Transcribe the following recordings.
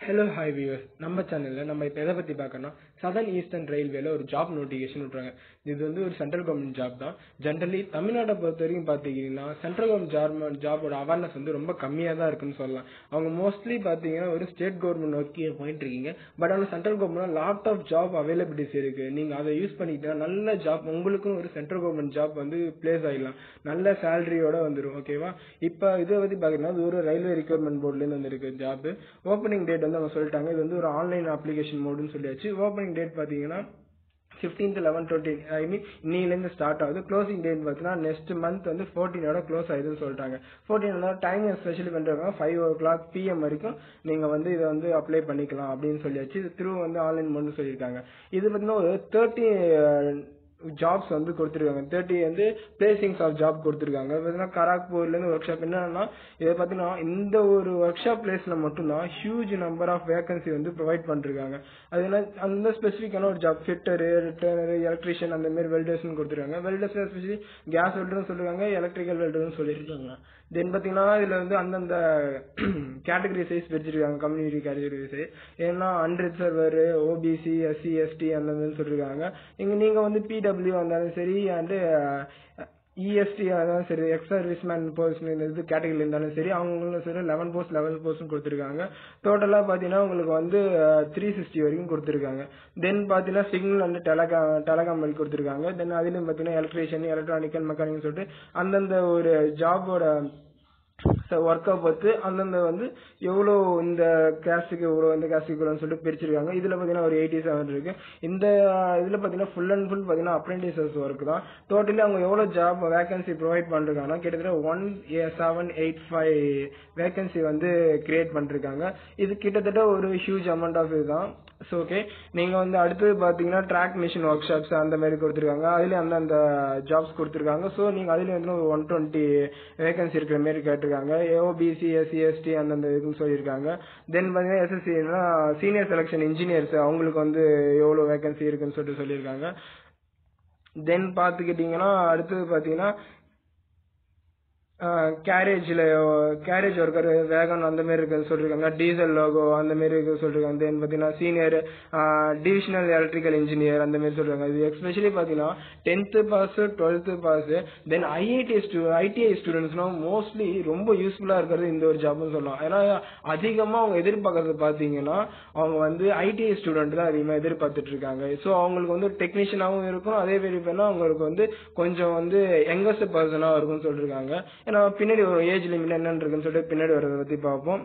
hello hi viewers நம்ம சேனலில் நம்ம இப்போ எதை பற்றி பார்க்கறோம்னா சதர்ன் ஈஸ்டர்ன் ரயில்வேல ஒரு ஜாப் நோட்டிஃபிகேஷன் விட்றாங்க இது வந்து ஒரு சென்ட்ரல் கவர்மெண்ட் ஜாப் தான் ஜென்ரலி தமிழ்நாட்டை பொறுத்த வரைக்கும் பார்த்தீங்கன்னா சென்ட்ரல் கவர்மெண்ட் ஜாப் ஜாபோட அவேர்னஸ் வந்து ரொம்ப கம்மியாக தான் இருக்குன்னு சொல்லலாம் அவங்க மோஸ்ட்லி பார்த்தீங்கன்னா ஒரு ஸ்டேட் கவர்மெண்ட் நோக்கி போயிட்டு இருக்கீங்க பட் ஆனால் central government lot of job availabilities இருக்கு நீங்கள் அதை யூஸ் பண்ணிக்கிட்டா நல்ல ஜாப் உங்களுக்கும் ஒரு சென்ட்ரல் கவர்மெண்ட் ஜாப் வந்து பிளேஸ் ஆகிடலாம் நல்ல சேலரியோட வந்துடும் ஓகேவா இப்போ இதை பற்றி பார்த்தீங்கன்னா இது ஒரு ரயில்வே ரெக்யர்மெண்ட் போர்ட்லேருந்து வந்திருக்கு ஜாப் ஓப்பனிங் டேட் வந்து அவங்க சொல்லிட்டாங்க இது வந்து ஒரு ஆன்லைன் அப்ளிகேஷன் மோடுன்னு சொல்லியாச்சு ஓப்பனிங் டேட் பார்த்தீங்கன்னா fifteenth eleven twenty I mean இன்னிலேருந்து ஸ்டார்ட் ஆகுது க்ளோசிங் டேட் பார்த்தீங்கன்னா நெக்ஸ்ட் மந்த் வந்து ஃபோர்டீனோட க்ளோஸ் ஆகுதுன்னு சொல்லிட்டாங்க ஃபோர்டீன் டைம் ஸ்பெஷலி பண்ணுறாங்க ஃபைவ் ஓ கிளாக் பிஎம் வரைக்கும் நீங்கள் வந்து இதை வந்து அப்ளை பண்ணிக்கலாம் அப்படின்னு சொல்லியாச்சு இது த்ரூ வந்து ஆன்லைன் மோட்னு சொல்லியிருக்காங்க இது பார்த்தீங்கன்னா ஒரு தேர்ட்டி ஜாப்ஸ் வந்து கொடுத்துருக்காங்க தேர்ட்டி வந்து பிளேசிங்ஸ் ஆஃப் ஜாப் கொடுத்துருக்காங்க பார்த்தீங்கன்னா கராக்பூர்லேருந்து ஒர்க் ஷாப் என்னன்னா இதை பார்த்தீங்கன்னா இந்த ஒரு ஒர்க் ஷாப் பிளேஸில் மட்டும்தான் ஹியூஜ் நம்பர் ஆஃப் வேகன்சி வந்து ப்ரொவைட் பண்ணிருக்காங்க அது என்ன அந்த ஸ்பெசிஃபிக்கான ஒரு ஜாப் ஃபிட்டரு ரிட்டர்னரு எலக்ட்ரிஷியன் அந்த மாதிரி வெல்டர்ஸ்னு கொடுத்துருக்காங்க வெல்டர்ஸ் எஸ்பெஷலி கேஸ் வெல்டர்னு சொல்லிருக்காங்க எலக்ட்ரிக்கல் வெல்டர்னு சொல்லியிருக்காங்க தென் பார்த்தீங்கன்னா இதில் வந்து அந்தந்த கேட்டகரி சைஸ் பிரிச்சிருக்காங்க கம்யூனிட்டி கேட்டகரி சைஸ் ஏன்னா அன்ரிசர்வர் ஓபிசி எஸ்சி எஸ்டி அந்த மாதிரி சொல்லியிருக்காங்க இங்கே நீங்கள் வந்து பிடபிள்யூ இருந்தாலும் சரி அண்டு இஎஸ்டி அதான் சரி எக்ஸ் சர்வீஸ் மேன் போஸ்ட் இது கேட்டகரியில் இருந்தாலும் சரி அவங்களும் சரி லெவன் போஸ்ட் லெவல் போஸ்ட்னு கொடுத்துருக்காங்க டோட்டலாக பார்த்தீங்கன்னா உங்களுக்கு வந்து த்ரீ சிக்ஸ்டி வரைக்கும் கொடுத்துருக்காங்க தென் பார்த்தீங்கன்னா சிக்னல் வந்து டெலகா டெலகாம் வரைக்கும் கொடுத்துருக்காங்க தென் அதுலேயும் பார்த்தீங்கன்னா எலக்ட்ரீஷியன் எலக்ட்ரானிக்கல் மெக்கானிக்னு சொல்லிட்டு அந்தந்த ஒரு ஜாபோட ஒர்க்கை பொறுத்து அந்தந்த வந்து எவ்வளோ இந்த கேஸ்ட்டுக்கு இவ்வளோ இந்த கேஸ்ட்டுக்கு இவ்வளோன்னு சொல்லிட்டு பிரிச்சிருக்காங்க இதில் பார்த்தீங்கன்னா ஒரு எயிட்டி செவன் இருக்கு இந்த இதில் பார்த்தீங்கன்னா ஃபுல் அண்ட் ஃபுல் பார்த்தீங்கன்னா அப்ரெண்டிசஸ் ஒர்க் தான் டோட்டலி அவங்க எவ்வளோ ஜாப் வேகன்சி ப்ரொவைட் பண்ணிருக்காங்கன்னா கிட்டத்தட்ட one seven eight five vacancy வந்து கிரியேட் பண்ணிருக்காங்க இது கிட்டத்தட்ட ஒரு ஹியூஜ் அமௌண்ட் ஆஃப் இதுதான் ஸோ ஓகே நீங்கள் வந்து அடுத்தது பார்த்தீங்கன்னா ட்ராக் மிஷின் ஒர்க் ஷாப்ஸ் அந்த மாதிரி கொடுத்துருக்காங்க அதுலேயும் அந்தந்த ஜாப்ஸ் கொடுத்துருக்காங்க ஸோ நீங்கள் அதுலேயும் வந்து ஒரு ஒன் டுவெண்ட்டி வேகன்சி இருக்கிற மாதிரி கேட்டிருக்காங்க ஓபிசி எஸ்சி எஸ்டி அந்தந்த இதுன்னு சொல்லியிருக்காங்க தென் பார்த்தீங்கன்னா எஸ்எஸ்சினா சீனியர் செலெக்ஷன் இன்ஜினியர்ஸ் அவங்களுக்கு வந்து எவ்வளோ வேகன்சி இருக்குன்னு சொல்லிட்டு சொல்லியிருக்காங்க தென் பார்த்துக்கிட்டிங்கன்னா அடுத்தது பார்த்தீங்கன்னா கேரேஜில் கேரேஜ் ஒர்க்கர் வேகன் அந்த மாதிரி இருக்குன்னு சொல்லியிருக்காங்க டீசல் லோகோ அந்த மாதிரி இருக்கு சொல்லியிருக்காங்க தென் பார்த்தீங்கன்னா சீனியர் டிவிஷனல் எலக்ட்ரிக்கல் இன்ஜினியர் அந்த மாதிரி சொல்லியிருக்காங்க இது எஸ்பெஷலி பார்த்தீங்கன்னா tenth pass twelfth pass then IIT ஸ்டூ ஐடிஐ ஸ்டூடெண்ட்ஸ்லாம் மோஸ்ட்லி ரொம்ப யூஸ்ஃபுல்லாக இருக்கிறது இந்த ஒரு ஜாப்னு சொல்லலாம் ஏன்னா அதிகமாக அவங்க எதிர்பார்க்கறது பார்த்தீங்கன்னா அவங்க வந்து ஐடிஐ ஸ்டூடெண்ட் தான் அதிகமாக எதிர்பார்த்துட்டு இருக்காங்க ஸோ அவங்களுக்கு வந்து டெக்னீஷியனாகவும் இருக்கும் அதே மாதிரி பண்ணால் அவங்களுக்கு வந்து கொஞ்சம் வந்து யங்கஸ்ட் பர்சனாக இருக்கும்னு சொல்லியிருக்காங்க ஏன்னா பின்னாடி ஒரு ஏஜ் லிமிட் என்னன்னு இருக்குன்னு சொல்லிட்டு பின்னாடி வரதை பற்றி பார்ப்போம்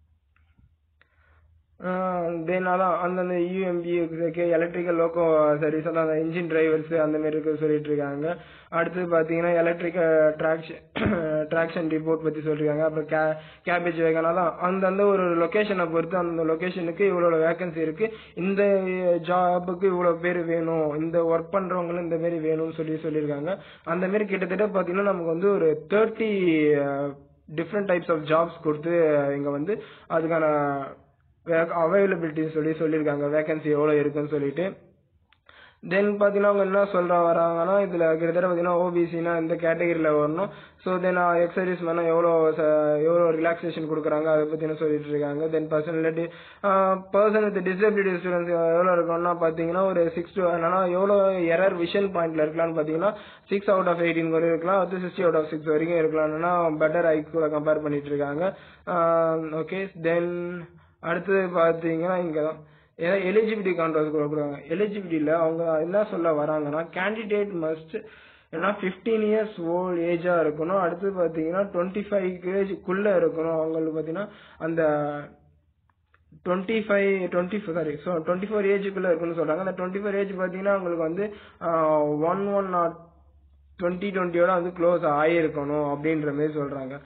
தென் அதான் அந்தந்த யூஎம்பி எலக்ட்ரிக்கல் லோக்கோ சர்வீஸ் அதான் அந்த இன்ஜின் டிரைவர்ஸ் அந்த மாதிரி இருக்க சொல்லிட்டு இருக்காங்க அடுத்து பார்த்தீங்கன்னா எலக்ட்ரிக்கல் ட்ராக்ஷன் ட்ராக்ஷன் ரிப்போர்ட் பற்றி சொல்லியிருக்காங்க அப்புறம் கே கேபேஜ் வேகன் அதான் அந்தந்த ஒரு லொக்கேஷனை பொறுத்து அந்த லொக்கேஷனுக்கு இவ்வளோ வேகன்சி இருக்கு இந்த ஜாபுக்கு இவ்வளோ பேர் வேணும் இந்த ஒர்க் பண்ணுறவங்களும் இந்த மாரி வேணும்னு சொல்லி சொல்லியிருக்காங்க அந்த மாரி கிட்டத்தட்ட பார்த்தீங்கன்னா நமக்கு வந்து ஒரு thirty different types of jobs கொடுத்து இங்கே வந்து அதுக்கான அவைலபிலிட்டின்னு சொல்லி சொல்லியிருக்காங்க வேகன்சி எவ்வளோ இருக்குன்னு சொல்லிட்டு தென் பார்த்தீங்கன்னா அவங்க என்ன சொல்ற வராங்கன்னா இதில் கிட்டத்தட்ட பார்த்தீங்கன்னா ஓபிசினா இந்த கேட்டகரியில் வரணும் ஸோ தென் எக்ஸ் சர்வீஸ் மேனா எவ்வளோ எவ்வளோ ரிலாக்ஸேஷன் கொடுக்குறாங்க அதை பற்றின சொல்லிட்டு இருக்காங்க then personality person with disability students எவ்வளோ இருக்கணும்னா பார்த்தீங்கன்னா ஒரு சிக்ஸ் டு என்னன்னா எவ்வளோ எரர் விஷன் பாயிண்ட்ல இருக்கலாம்னு பார்த்தீங்கன்னா சிக்ஸ் அவுட் ஆஃப் எயிட்டீன் வரை இருக்கலாம் அது சிக்ஸ்டி அவுட் ஆஃப் சிக்ஸ் வரைக்கும் இருக்கலாம்னா பெட்டர் ஐ கூட கம்பேர் பண்ணிட்டு இருக்காங்க ஓகே தென் அடுத்தது பார்த்தீங்கன்னா இங்கே தான் ஏன்னா எலிஜிபிலிட்டி கான்ட்ராக்ட் கொடுக்குறாங்க எலிஜிபிலிட்டியில் அவங்க என்ன சொல்ல வராங்கன்னா கேண்டிடேட் மஸ்ட் ஏன்னா ஃபிஃப்டீன் இயர்ஸ் ஓல்ட் ஏஜாக இருக்கணும் அடுத்து பார்த்தீங்கன்னா டுவெண்ட்டி ஃபைவ் ஏஜ்க்குள்ளே இருக்கணும் அவங்களுக்கு பார்த்தீங்கன்னா அந்த twenty five twenty sorry so twenty four ஏஜுக்குள்ளே இருக்குன்னு சொல்கிறாங்க அந்த டுவெண்ட்டி ஃபோர் ஏஜ் பார்த்தீங்கன்னா அவங்களுக்கு வந்து ஒன் ஒன் நாட் டுவெண்ட்டி டுவெண்ட்டியோட வந்து க்ளோஸ் ஆகிருக்கணும் அப்படின்ற மாதிரி சொல்கிறாங்க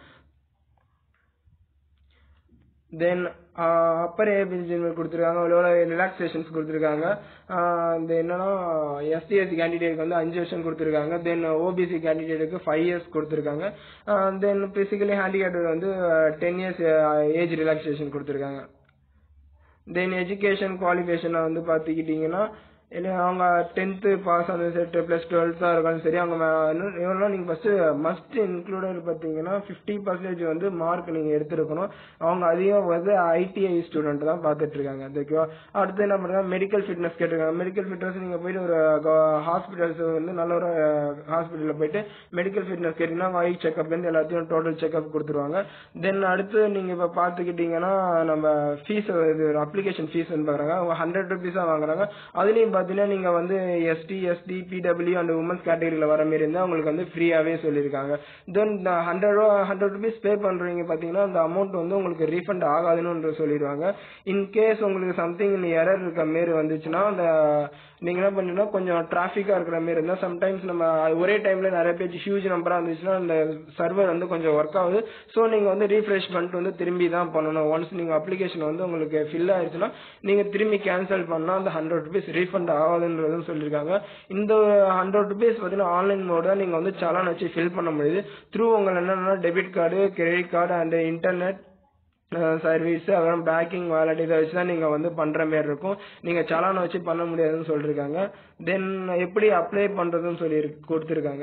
தென் அப்பர் ஏஜ் லிமிட் கொடுத்துருக்காங்க எவ்வளோ ரிலாக்ஸேஷன்ஸ் கொடுத்துருக்காங்க இந்த என்னன்னா எஸ்டிஎஸ்சி கேண்டிடேட்க்கு வந்து அஞ்சு வருஷம் கொடுத்துருக்காங்க தென் ஓபிசி கேண்டிடேட்டுக்கு ஃபைவ் இயர்ஸ் கொடுத்துருக்காங்க தென் பிசிக்கலி ஹேண்டிகேப்டு வந்து டென் இயர்ஸ் ஏஜ் ரிலாக்ஸேஷன் கொடுத்துருக்காங்க தென் எஜுகேஷன் குவாலிஃபிகேஷனை வந்து பார்த்துக்கிட்டிங்கன்னா இல்லை அவங்க டென்த்து பாஸ் ஆனது சரி ப்ளஸ் டுவெல்த்தாக இருக்காலும் சரி அவங்க எவ்வளோ நீங்கள் ஃபஸ்ட்டு மஸ்ட் இன்க்ளூடட் பார்த்தீங்கன்னா ஃபிஃப்டி பர்சன்டேஜ் வந்து மார்க் நீங்கள் எடுத்துருக்கணும் அவங்க அதிகம் வந்து ஐடிஐ ஸ்டூடெண்ட் தான் பார்த்துட்டு இருக்காங்க ஓகேவா அடுத்து என்ன பண்ணுறாங்க மெடிக்கல் ஃபிட்னஸ் கேட்டிருக்காங்க மெடிக்கல் ஃபிட்னஸ் நீங்கள் போயிட்டு ஒரு ஹாஸ்பிட்டல்ஸ் வந்து நல்ல ஒரு ஹாஸ்பிட்டலில் போயிட்டு மெடிக்கல் ஃபிட்னஸ் கேட்டிங்கன்னா அவங்க ஐ செக்அப்லேருந்து எல்லாத்தையும் டோட்டல் செக்அப் கொடுத்துருவாங்க தென் அடுத்து நீங்கள் இப்போ பார்த்துக்கிட்டிங்கன்னா நம்ம ஃபீஸ் இது அப்ளிகேஷன் ஃபீஸ் வந்து பார்க்குறாங்க அவங்க ஹண்ட்ரட் ருபீஸாக வாங்குறாங்க அதுலேயும் பார்த்தீங்கன்னா நீங்கள் வந்து ST ST PWD and women's கேட்டகரியில் வர மாரி இருந்தால் உங்களுக்கு வந்து ஃப்ரீயாகவே சொல்லியிருக்காங்க தென் ஹண்ட்ரட் ரூபா ஹண்ட்ரட் ருபீஸ் பே பண்ணுறீங்க பார்த்தீங்கன்னா அந்த அமௌண்ட் வந்து உங்களுக்கு ரீஃபண்ட் ஆகாதுன்னு சொல்லிடுவாங்க இன் கேஸ் உங்களுக்கு சம்திங் எரர் இருக்க மாரி வந்துச்சுன்னா அந்த நீங்கள் என்ன பண்ணீங்கன்னா கொஞ்சம் டிராஃபிக்காக இருக்கிற மாரி இருந்தால் சம்டைம்ஸ் நம்ம ஒரே டைமில் நிறைய பேஜ் ஹியூஜ் நம்பராக இருந்துச்சுன்னா அந்த சர்வர் வந்து கொஞ்சம் ஒர்க் ஆகுது ஸோ நீங்கள் வந்து ரீஃப்ரெஷ் பண்ணிட்டு வந்து திரும்பி தான் பண்ணணும் ஒன்ஸ் நீங்கள் அப்ளிகேஷன் வந்து உங்களுக்கு ஃபில் ஆயிடுச்சுன்னா நீங்கள் திரும்பி கேன்சல் பண்ணால் அந்த ஹண்ட்ரட் ருபீஸ் ரீஃபண்ட் ஆகாதுன்றதும் சொல்லியிருக்காங்க இந்த ஹண்ட்ரட் ருபீஸ் பார்த்தீங்கன்னா ஆன்லைன் மோட் தான் நீங்கள் வந்து சலான் வச்சு ஃபில் பண்ண முடியுது த்ரூ உங்கள் என்னென்னா debit card credit card and internet service அப்புறம் பேக்கிங் வாலெட் இதை வச்சு தான் நீங்கள் வந்து பண்ணுற மாரி இருக்கும் நீங்கள் சலானை வச்சு பண்ண முடியாதுன்னு சொல்லியிருக்காங்க தென் எப்படி அப்ளை பண்ணுறதுன்னு சொல்லி கொடுத்துருக்காங்க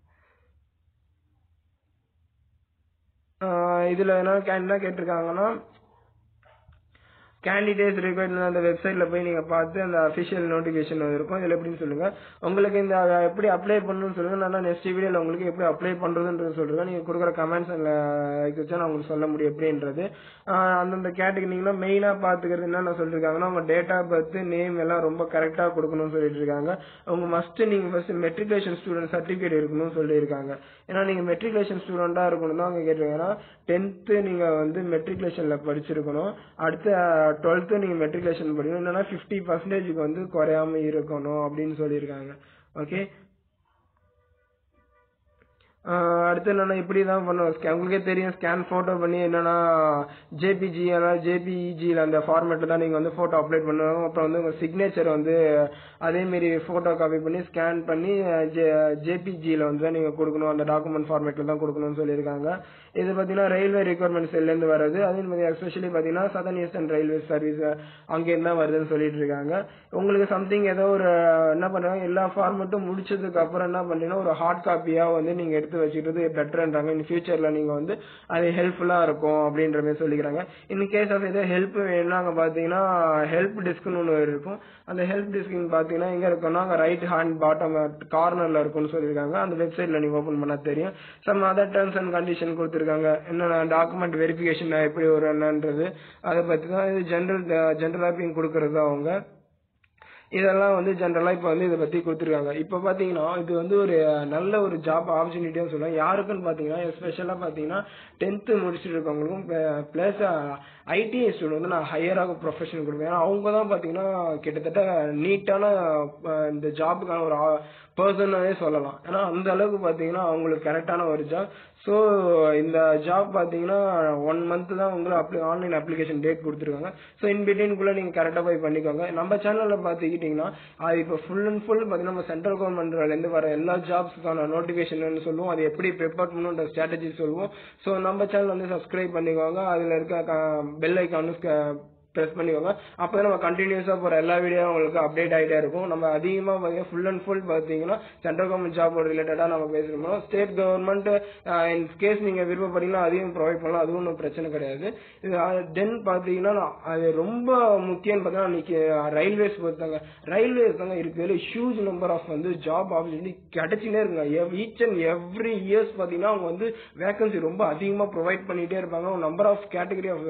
இதில் என்ன என்ன கேட்டிருக்காங்கன்னா கேண்டிடேட்ஸ் ரிக்வயர்ட் அந்த வெப்சைட்டில் போய் நீங்கள் பார்த்து அந்த அஃபிஷியல் நோட்டிஃபிகேஷன் இருக்கும் இதில் எப்படின்னு சொல்லுங்கள் உங்களுக்கு இந்த எப்படி அப்ளை பண்ணணும்னு சொல்லுங்கள் நான் நெக்ஸ்ட் வீடியோவில் உங்களுக்கு எப்படி அப்ளை பண்ணுறதுன்றது சொல்கிறேன் நீங்கள் கொடுக்குற கமெண்ட்ஸ் அதில் வச்சா நான் உங்களுக்கு சொல்ல முடியும் எப்படின்றது அந்தந்த கேட்டகிரிங்கன்னா மெயினாக பார்த்துக்கிறது என்னென்ன சொல்லியிருக்காங்கன்னா உங்கள் டேட் ஆஃப் பர்த் நேம் எல்லாம் ரொம்ப கரெக்டாக கொடுக்கணும்னு சொல்லிட்டு இருக்காங்க உங்கள் மஸ்ட்டு நீங்கள் ஃபஸ்ட்டு மெட்ரிகுலேஷன் ஸ்டூடெண்ட் சர்டிஃபிகேட் இருக்கணும்னு சொல்லியிருக்காங்க ஏன்னா நீங்கள் மெட்ரிகுலேஷன் ஸ்டூடெண்ட்டாக இருக்கணும் தான் அவங்க கேட்டிருக்காங்கன்னா டென்த்து நீங்கள் வந்து மெட்ரிகுலேஷனில் படிச்சிருக்கணும் அடுத்து டுவெல்த்து நீங்கள் மெட்ரிகுலேஷன் படிக்கணும் என்னன்னா ஃபிஃப்டி பர்சன்டேஜுக்கு வந்து குறையாம இருக்கணும் அப்படின்னு சொல்லியிருக்காங்க ஓகே அடுத்து என்னன்னா இப்படி தான் பண்ணுவோம் ஸ்கே உங்களுக்கே தெரியும் ஸ்கேன் ஃபோட்டோ பண்ணி என்னன்னா ஜேபிஜி அதாவது ஜேபிஇஜியில் அந்த ஃபார்மேட்டில் தான் நீங்கள் வந்து ஃபோட்டோ அப்லோட் பண்ணுவாங்க அப்புறம் வந்து உங்கள் சிக்னேச்சர் வந்து அதேமாரி ஃபோட்டோ காப்பி பண்ணி ஸ்கேன் பண்ணி ஜே ஜேபிஜியில் வந்து தான் நீங்கள் கொடுக்கணும் அந்த டாக்குமெண்ட் ஃபார்மேட்டில் தான் கொடுக்கணும்னு சொல்லியிருக்காங்க இது பார்த்தீங்கன்னா ரயில்வே ரெக்யர்மெண்ட் செல்லேருந்து வருது அதுவும் பார்த்தீங்கன்னா எஸ்பெஷலி பார்த்தீங்கன்னா சதன் ஈஸ்டர்ன் ரயில்வே சர்வீஸ் அங்கேருந்து தான் வருதுன்னு சொல்லிட்டு இருக்காங்க உங்களுக்கு சம்திங் ஏதோ ஒரு என்ன பண்ணுறாங்க எல்லா ஃபார்மேட்டும் முடிச்சதுக்கு அப்புறம் என்ன பண்ணுறீங்கன்னா ஒரு ஹார்ட் காப்பியாக வந்து நீங்கள் எடுத்து வச்சுக்கிறது பெட்டர்ன்றாங்க இன் ஃபியூச்சரில் நீங்கள் வந்து அது ஹெல்ப்ஃபுல்லாக இருக்கும் அப்படின்ற மாதிரி சொல்லிக்கிறாங்க இன் கேஸ் ஆஃப் ஏதோ ஹெல்ப் வேணும்னா அங்கே பார்த்தீங்கன்னா ஹெல்ப் டெஸ்க்னு ஒன்று இருக்கும் அந்த ஹெல்ப் டெஸ்க்னு பார்த்தீங்கன்னா எங்கே இருக்குன்னா அங்கே ரைட் ஹேண்ட் பாட்டம் கார்னரில் இருக்கும்னு சொல்லியிருக்காங்க அந்த வெப்சைட்டில் நீங்கள் ஓப்பன் பண்ணால் தெரியும் some other terms and condition கொடுத்துருக்காங்க என்னென்ன டாக்குமெண்ட் வெரிஃபிகேஷன் எப்படி வரும் என்னன்றது அதை பற்றி தான் இது ஜென்ரல் ஜென்ரல் ஆப்பிங் கொடுக்குறது அவங்க இதெல்லாம் வந்து ஜென்ரலாக இப்போ வந்து இதை பற்றி கொடுத்துருக்காங்க இப்போ பார்த்தீங்கன்னா இது வந்து ஒரு நல்ல ஒரு ஜாப் ஆப்பர்ச்சுனிட்டின்னு சொல்லுவேன் யாருக்குன்னு பார்த்தீங்கன்னா எஸ்பெஷலாக பார்த்தீங்கன்னா டென்த்து முடிச்சுட்டு இருக்கவங்களுக்கும் ப்ளஸ் ஐடிஐ ஸ்டூடெண்ட் வந்து நான் ஹையராக ப்ரொஃபஷன் கொடுப்பேன் ஏன்னா அவங்க தான் பார்த்தீங்கன்னா கிட்டத்தட்ட நீட்டான இந்த ஜாபுக்கான ஒரு பர்சனாவே சொல்லலாம் ஏன்னா அந்த அளவுக்கு பார்த்தீங்கன்னா அவங்களுக்கு கரெக்டான ஒரு ஜாப் ஸோ இந்த ஜாப் பார்த்தீங்கன்னா ஒன் மந்த் தான் உங்களுக்கு அப்ளை ஆன்லைன் அப்ளிகேஷன் டேட் கொடுத்துருக்காங்க ஸோ இன் பிட்வீன்குள்ளே நீங்கள் கரெக்டாக போய் பண்ணிக்கோங்க நம்ம சேனலில் பார்த்துக்கிட்டிங்கன்னா அது இப்போ ஃபுல் அண்ட் ஃபுல் பார்த்தீங்கன்னா நம்ம சென்ட்ரல் கவர்மெண்ட்லேருந்து வர எல்லா ஜாப்ஸுக்கான நோட்டிஃபிகேஷன் சொல்லுவோம் அது எப்படி ப்ரிப்பேர் பண்ணணுன்ற ஸ்ட்ராட்டஜி சொல்லுவோம் ஸோ நம்ம சேனல் வந்து சப்ஸ்கிரைப் பண்ணிக்கோங்க அதில் இருக்க பெல் ஐக்கானு ப்ரெஸ் பண்ணிக்கோங்க அப்போ தான் நம்ம கண்டினியூஸாக போகிற எல்லா வீடியோவும் உங்களுக்கு அப்டேட் ஆகிட்டே இருக்கும் நம்ம அதிகமாக பார்த்தீங்கன்னா ஃபுல் அண்ட் ஃபுல் பார்த்தீங்கன்னா சென்ட்ரல் கவர்மெண்ட் ஜாப் ரிலேட்டடாக நம்ம பேசுகிறோம் ஸ்டேட் கவர்மெண்ட் இன் கேஸ் நீங்கள் விருப்பப்பட்டீங்கன்னா அதையும் ப்ரொவைட் பண்ணலாம் அதுவும் ஒன்றும் பிரச்சனை கிடையாது இது தென் பார்த்தீங்கன்னா அது ரொம்ப முக்கியம்னு பார்த்தீங்கன்னா இன்னைக்கு ரயில்வேஸ் பொறுத்தாங்க ரயில்வேஸ் தாங்க இருக்கிறதுல ஹியூஜ் நம்பர் ஆஃப் வந்து ஜாப் ஆப்பர்ச்சுனிட்டி கிடைச்சினே இருக்குங்க ஈச் அண்ட் எவ்ரி இயர்ஸ் பார்த்தீங்கன்னா அவங்க வந்து வேகன்சி ரொம்ப அதிகமாக ப்ரொவைட் பண்ணிகிட்டே இருப்பாங்க நம்பர் ஆஃப் கேட்டகரி ஆஃப்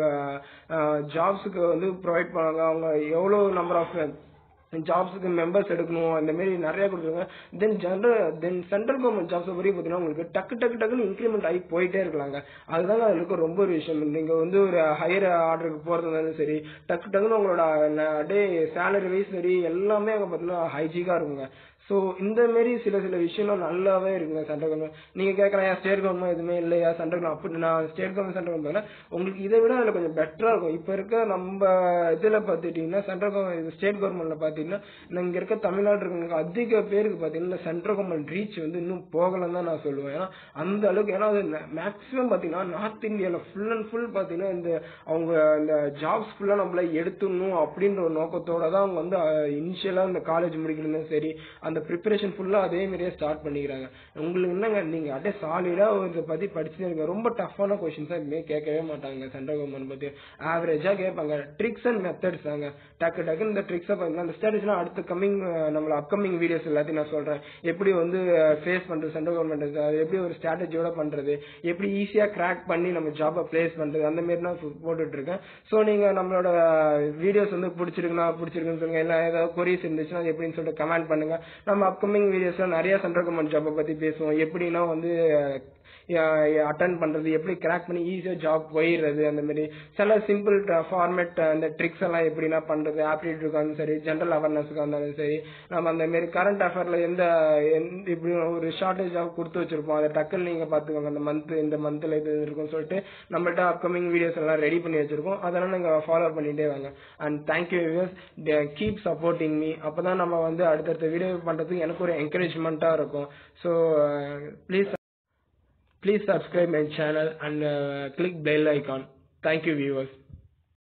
ஜாப்ஸுக்கு வந்து ப்ரொவைட் பண்ணாங்க அவங்க எவ்வளோ நம்பர் ஆஃப் ஜாப்ஸுக்கு மெம்பர்ஸ் எடுக்கணும் இந்த மாதிரி நிறைய கொடுத்துருங்க then general then central government jobs பற்றி பார்த்தீங்கன்னா உங்களுக்கு டக்கு டக்கு டக்குன்னு இன்க்ரிமெண்ட் ஆகி போயிட்டே இருக்கலாங்க அதுதாங்க அதில் இருக்க ரொம்ப ஒரு விஷயம் நீங்கள் வந்து ஒரு ஹையர் ஆர்டருக்கு போகிறது இருந்தாலும் சரி டக்கு டக்குன்னு உங்களோட டே சேலரி வைஸ் சரி எல்லாமே அங்கே பார்த்தீங்கன்னா ஹைஜீக்காக இருக்குங்க ஸோ இந்த மாரி சில சில விஷயம்லாம் நல்லாவே இருக்குங்க சென்ட்ரல் கவர்மெண்ட் நீங்க கேட்கலாம் ஏன் ஸ்டேட் கவர்மெண்ட் எதுவுமே இல்லையா சென்ட்ரல் கவர்மெண்ட் அப்படி நான் ஸ்டேட் கவர்மெண்ட் சென்ட்ரல் கவர்மெண்ட் உங்களுக்கு இதை விட அதில் கொஞ்சம் பெட்டரா இருக்கும் இப்போ இருக்க நம்ம இதில் பார்த்துட்டீங்கன்னா சென்ட்ரல் கவர்மெண்ட் ஸ்டேட் கவர்மெண்ட்ல பார்த்தீங்கன்னா இங்க இருக்க தமிழ்நாடு இருக்கவங்களுக்கு அதிக பேருக்கு பார்த்தீங்கன்னா சென்ட்ரல் கவர்மெண்ட் ரீச் வந்து இன்னும் போகலன்னு தான் நான் சொல்லுவேன் ஏன்னா அந்த அளவுக்கு ஏன்னா அது மேக்ஸிமம் பார்த்தீங்கன்னா நார்த் இந்தியாவில் ஃபுல் அண்ட் ஃபுல் பார்த்தீங்கன்னா இந்த அவங்க இந்த ஜாப்ஸ் ஃபுல்லாக நம்மள எடுத்துடணும் அப்படின்ற ஒரு நோக்கத்தோட தான் அவங்க வந்து இனிஷியலாக இந்த காலேஜ் முடிக்கணும் சரி அந்த ப்ரிப்பரேஷன் ஃபுல்லாக அதே மாதிரியே ஸ்டார்ட் பண்ணிக்கிறாங்க உங்களுக்கு என்னங்க நீங்கள் அப்படியே சாலிடாக இதை பற்றி படிச்சுட்டே இருங்க ரொம்ப டஃப்பான கொஷின்ஸாக இதுமாரி கேட்கவே மாட்டாங்க சென்ட்ரல் கவர்மெண்ட் பற்றி ஆவரேஜாக கேட்பாங்க ட்ரிக்ஸ் அண்ட் மெத்தட்ஸ் தாங்க டக்கு டக்குன்னு இந்த ட்ரிக்ஸை பார்த்தீங்கன்னா அந்த ஸ்டேட்டஸ்லாம் அடுத்த கம்மிங் நம்மள அப்கமிங் வீடியோஸ் எல்லாத்தையும் நான் சொல்கிறேன் எப்படி வந்து ஃபேஸ் பண்ணுறது சென்ட்ரல் கவர்மெண்ட் அது எப்படி ஒரு ஸ்ட்ராட்டஜியோட பண்ணுறது எப்படி ஈஸியாக கிராக் பண்ணி நம்ம ஜாபை ப்ளேஸ் பண்ணுறது அந்த மாரி நான் போட்டுட்டு இருக்கேன் ஸோ நீங்கள் நம்மளோட வீடியோஸ் வந்து பிடிச்சிருக்குன்னா பிடிச்சிருக்குன்னு சொல்லுங்க இல்லை ஏதாவது கொரிஸ் இருந்துச்சுன்னா அது எப்படின்னு சொல்லிட்டு கமெண்ட் பண்ணுங்க நம்ம அப்கமிங் வீடியோஸ்ல நிறைய சென்ட்ரல் கவர்மெண்ட் ஜாப்பை பத்தி பேசுவோம் எப்படின்னா வந்து அட்டன் பண்றது எப்படி கிராக் பண்ணி ஈஸியா ஜாப் போயிடுறது அந்த மாதிரி சில சிம்பிள் ஃபார்மேட் அந்த ட்ரிக்ஸ் எல்லாம் எப்படின்னா பண்றது ஆப்டிடியூடுக்கு இருந்தாலும் சரி ஜென்ரல் அவேர்னஸ்க்கு இருந்தாலும் சரி நம்ம அந்த மாதிரி கரண்ட் அஃபேர்ல எந்த எந்த இப்படி ஒரு ஷார்டேஜ் ஆஃப் கொடுத்து வச்சிருப்போம் அதை டக்குன்னு நீங்க பாத்துக்கோங்க அந்த மந்த் இந்த மந்த்ல இது இருக்கும்னு சொல்லிட்டு நம்மள்ட்ட அப்கமிங் வீடியோஸ் எல்லாம் ரெடி பண்ணி வச்சிருக்கோம் அதெல்லாம் நீங்க ஃபாலோ பண்ணிட்டே வாங்க and thank you viewers keep supporting me அப்பதான் நம்ம வந்து அடுத்தடுத்த வீடியோ பண்றதுக்கு எனக்கு ஒரு என்கரேஜ்மெண்ட்டா இருக்கும் so please please subscribe my channel and uh, click bell icon thank you viewers